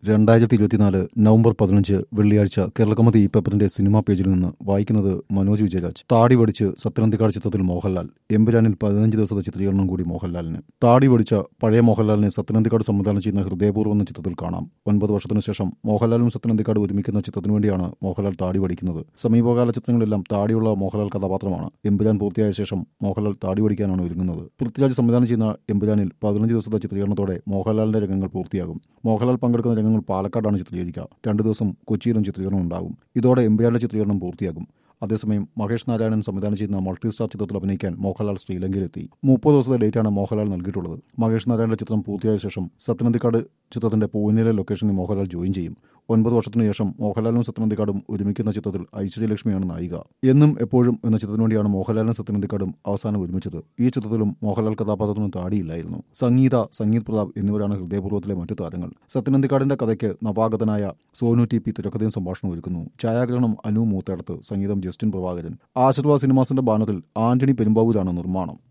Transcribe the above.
രണ്ടായിരത്തി ഇരുപത്തിനാല് നവംബർ പതിനഞ്ച് വെള്ളിയാഴ്ച കേരളകമതി ഈ പേപ്പറിന്റെ സിനിമാ പേജിൽ നിന്ന് വായിക്കുന്നത് മനോജ് വിജയരാജ് താടി വടിച്ച് സത്യനന്ദിക്കാട് ചിത്രത്തിൽ മോഹൻലാൽ എമ്പുരാനിൽ പതിനഞ്ച് ദിവസത്തെ ചിത്രീകരണം കൂടി മോഹൻലാലിന് താടി വടിച്ച പഴയ മോഹൻലാലിനെ സത്യനന്ദിക്കാട് സംവിധാനം ചെയ്യുന്ന ഹൃദയപൂർവ്വം എന്ന ചിത്രത്തിൽ കാണാം ഒൻപത് വർഷത്തിനു ശേഷം മോഹൻലാലും സത്യനന്ദിക്കാട് ഒരുമിക്കുന്ന ചിത്രത്തിനു വേണ്ടിയാണ് മോഹൻലാൽ താടി വടിക്കുന്നത് സമീപകാല ചിത്രങ്ങളിലെല്ലാം താടിയുള്ള മോഹൻലാൽ കഥാപാത്രമാണ് എമ്പുരാൻ പൂർത്തിയായ ശേഷം മോഹൻലാൽ താടി വടിക്കാനാണ് ഒരുങ്ങുന്നത് പൃഥ്വിരാജ് സംവിധാനം ചെയ്യുന്ന എമ്പുരാനിൽ പതിനഞ്ച് ദിവസത്തെ ചിത്രീകരണത്തോടെ മോഹൻലാലിന്റെ രംഗങ്ങൾ പൂർത്തിയാകും മോഹൻലാൽ പങ്കെടുക്കുന്ന രംഗങ്ങൾ പാലക്കാടാണ് ചിത്രീകരിക്കുക രണ്ടു ദിവസം കൊച്ചിയിലും ചിത്രീകരണം ഉണ്ടാകും ഇതോടെ എംബിആറിലെ ചിത്രീകരണം പൂർത്തിയാകും അതേസമയം മഹേഷ് നാരായണൻ സംവിധാനം ചെയ്യുന്ന മൾട്ടി സ്റ്റാർ ചിത്രത്തിൽ അഭിനയിക്കാൻ മോഹൻലാൽ ശ്രീലങ്കയിലെത്തി മുപ്പത് ദിവസത്തെ ഡേറ്റാണ് മോഹൻലാൽ നൽകിയിട്ടുള്ളത് മഹേഷ് നാരായണന്റെ ചിത്രം പൂർത്തിയായ ശേഷം സത്യനന്ദിക്കാട് ചിത്രത്തിന്റെ പൂനെയിലെ ലൊക്കേഷനിൽ മോഹൻലാൽ ജോയിൻ ചെയ്യും ഒൻപത് വർഷത്തിനു ശേഷം മോഹൻലാലും സത്യനന്ദിക്കാടും ഒരുമിക്കുന്ന ചിത്രത്തിൽ ഐശ്വര്യലക്ഷ്മിയാണ് നായിക എന്നും എപ്പോഴും എന്ന ചിത്രത്തിനു വേണ്ടിയാണ് മോഹൻലാലും സത്യനന്ദിക്കാടും അവസാനം ഒരുമിച്ചത് ഈ ചിത്രത്തിലും മോഹൻലാൽ കഥാപാത്രത്തിനും താടിയില്ലായിരുന്നു സംഗീത സംഗീത് പ്രതാപ് എന്നിവരാണ് ഹൃദയപൂർവ്വത്തിലെ മറ്റു താരങ്ങൾ സത്യനന്ദിക്കാടിന്റെ കഥയ്ക്ക് നവാഗതനായ സോനു ടി പി തിരക്കഥയും സംഭാഷണം ഒരുക്കുന്നു ഛായാഗ്രഹണം അനു മൂത്തേടത്ത് സംഗീതം ജസ്റ്റിൻ പ്രഭാകരൻ ആശീർവാദ് സിനിമാസിന്റെ ബാനറിൽ ആന്റണി പെരുമ്പാവൂരാണ് നിർമ്മാണം